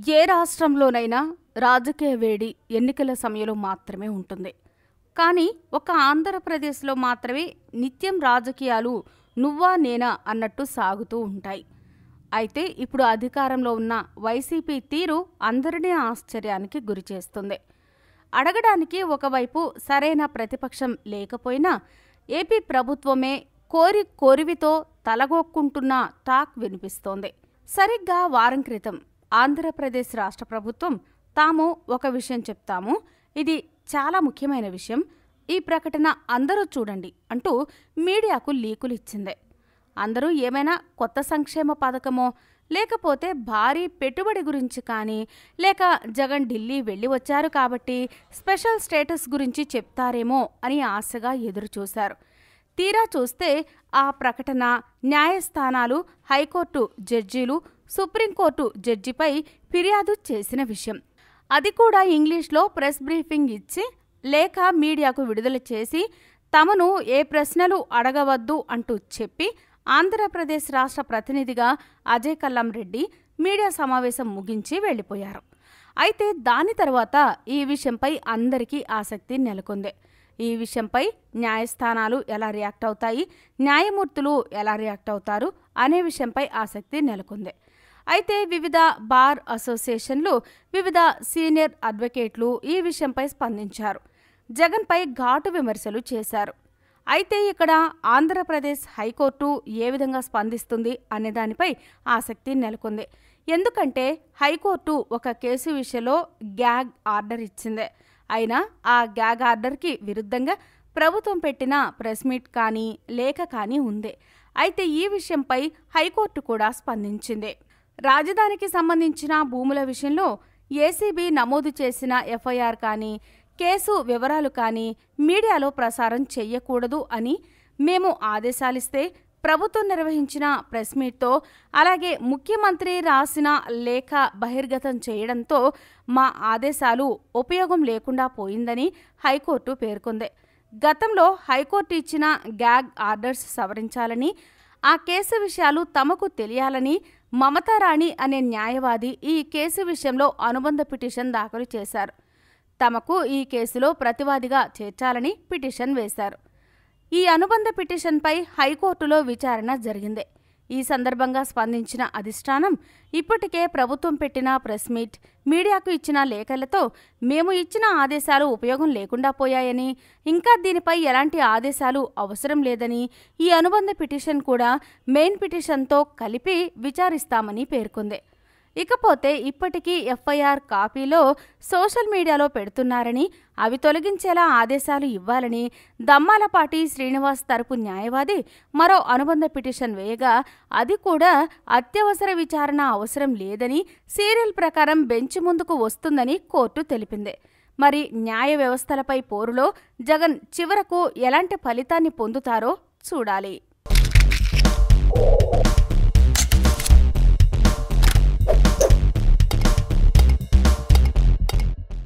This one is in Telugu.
ఏ రాష్ట్రంలోనైనా రాజకీయ వేడి ఎన్నికల సమయంలో మాత్రమే ఉంటుంది కానీ ఒక ఆంధ్రప్రదేశ్లో మాత్రమే నిత్యం రాజకీయాలు నువ్వా నేనా అన్నట్టు సాగుతూ ఉంటాయి అయితే ఇప్పుడు అధికారంలో ఉన్న వైసీపీ తీరు అందరినీ ఆశ్చర్యానికి గురిచేస్తుంది అడగడానికి ఒకవైపు సరైన ప్రతిపక్షం లేకపోయినా ఏపీ ప్రభుత్వమే కోరి కోరివితో తలగొక్కుంటున్న టాక్ వినిపిస్తోంది సరిగ్గా వారం క్రితం ఆంధ్రప్రదేశ్ రాష్ట్ర ప్రభుత్వం తాము ఒక విషయం చెప్తాము ఇది చాలా ముఖ్యమైన విషయం ఈ ప్రకటన అందరూ చూడండి అంటూ మీడియాకు లీకులు ఇచ్చింది అందరూ ఏమైనా కొత్త సంక్షేమ పథకమో లేకపోతే భారీ పెట్టుబడి గురించి కానీ లేక జగన్ ఢిల్లీ వెళ్ళి వచ్చారు కాబట్టి స్పెషల్ స్టేటస్ గురించి చెప్తారేమో అని ఆశగా ఎదురుచూశారు తీరా చూస్తే ఆ ప్రకటన న్యాయస్థానాలు హైకోర్టు జడ్జీలు సుప్రీంకోర్టు జడ్జిపై ఫిర్యాదు చేసిన విషయం అది కూడా ఇంగ్లీష్లో ప్రెస్ బ్రీఫింగ్ ఇచ్చి లేఖ మీడియాకు విడుదల చేసి తమను ఏ ప్రశ్నలు అడగవద్దు అంటూ చెప్పి ఆంధ్రప్రదేశ్ రాష్ట్ర ప్రతినిధిగా అజయ్ కల్లం రెడ్డి మీడియా సమావేశం ముగించి వెళ్ళిపోయారు అయితే దాని తర్వాత ఈ విషయంపై అందరికీ ఆసక్తి నెలకొంది ఈ విషయంపై న్యాయస్థానాలు ఎలా రియాక్ట్ అవుతాయి న్యాయమూర్తులు ఎలా రియాక్ట్ అవుతారు అనే విషయంపై ఆసక్తి నెలకొంది అయితే వివిధ బార్ అసోసియేషన్లు వివిధ సీనియర్ అడ్వకేట్లు ఈ విషయంపై స్పందించారు జగన్పై ఘాటు విమర్శలు చేశారు అయితే ఇక్కడ ఆంధ్రప్రదేశ్ హైకోర్టు ఏ విధంగా స్పందిస్తుంది అనే దానిపై ఆసక్తి నెలకొంది ఎందుకంటే హైకోర్టు ఒక కేసు విషయంలో గ్యాగ్ ఆర్డర్ ఇచ్చింది అయినా ఆ గ్యాగ్ ఆర్డర్కి విరుద్ధంగా ప్రభుత్వం పెట్టిన ప్రెస్ మీట్ కానీ లేఖ కానీ ఉంది అయితే ఈ విషయంపై హైకోర్టు కూడా స్పందించింది రాజధానికి సంబంధించిన భూముల విషయంలో ఏసీబీ నమోదు చేసిన ఎఫ్ఐఆర్ కానీ కేసు వివరాలు కానీ మీడియాలో ప్రసారం చెయ్యకూడదు అని మేము ఆదేశాలిస్తే ప్రభుత్వం నిర్వహించిన ప్రెస్ మీట్తో అలాగే ముఖ్యమంత్రి రాసిన లేఖ బహిర్గతం చేయడంతో మా ఆదేశాలు ఉపయోగం లేకుండా పోయిందని హైకోర్టు పేర్కొంది గతంలో హైకోర్టు ఇచ్చిన గ్యాగ్ ఆర్డర్స్ సవరించాలని ఆ కేసు విషయాలు తమకు తెలియాలని మమతారాణి అనే న్యాయవాది ఈ కేసు విషయంలో అనుబంధ పిటిషన్ దాఖలు చేశారు తమకు ఈ కేసులో ప్రతివాదిగా చేర్చాలని పిటిషన్ వేశారు ఈ అనుబంధ పిటిషన్పై హైకోర్టులో విచారణ జరిగింది ఈ సందర్భంగా స్పందించిన అధిష్టానం ఇప్పటికే ప్రభుత్వం పెట్టిన ప్రెస్ మీట్ మీడియాకు ఇచ్చిన లేఖలతో మేము ఇచ్చిన ఆదేశాలు ఉపయోగం లేకుండా పోయాయని ఇంకా దీనిపై ఎలాంటి ఆదేశాలు అవసరం లేదని ఈ అనుబంధ పిటిషన్ కూడా మెయిన్ పిటిషన్తో కలిపి విచారిస్తామని పేర్కొంది ఇకపోతే ఇప్పటికీ ఎఫ్ఐఆర్ కాపీలో సోషల్ మీడియాలో పెడుతున్నారని అవి తొలగించేలా ఆదేశాలు ఇవ్వాలని దమ్మాలపాటి శ్రీనివాస్ తరపు న్యాయవాది మరో అనుబంధ పిటిషన్ వేయగా అది కూడా అత్యవసర విచారణ అవసరం లేదని సీరియల్ ప్రకారం బెంచ్ ముందుకు వస్తుందని కోర్టు తెలిపింది మరి న్యాయ వ్యవస్థలపై పోరులో జగన్ చివరకు ఎలాంటి ఫలితాన్ని పొందుతారో చూడాలి